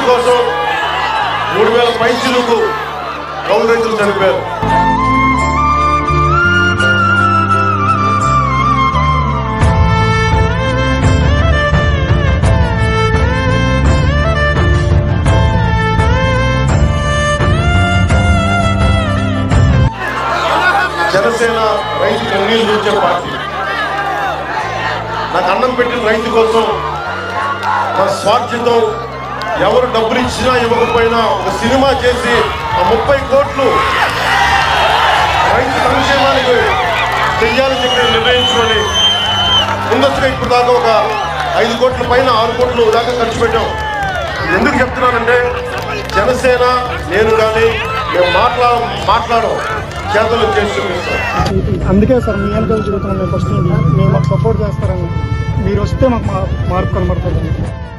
కోసం మూడు వేల పైచిలకు కౌలు రైతులు చనిపోయారు జనసేన రైతు కన్నీళ్ళు చూసే పార్టీ నాకు అన్నం పెట్టిన రైతు కోసం నా స్వార్థితం ఎవరు డబ్బులు ఇచ్చినా ఇవ్వకపోయినా ఒక సినిమా చేసి ఆ ముప్పై కోట్లు రైతు సంక్షేమానికి చెయ్యాలని చెప్పి నిర్ణయించుకొని ముందస్తుగా ఇప్పుడు దాకా ఒక ఐదు కోట్ల పైన ఆరు కోట్లు దాకా ఖర్చు పెట్టాం ఇది ఎందుకు చెప్తున్నానంటే జనసేన నేను కానీ మేము మాట్లా మాట్లాడం చేతలు చేసి చూపిస్తాం అందుకే సార్ మీ వెనకాల తిరుగుతున్నాం మేము ఫస్ట్ నుండి మీరు మాకు సపోర్ట్ చేస్తారని మీరు వస్తే మాకు మా- మార్పు కనబడుతుంది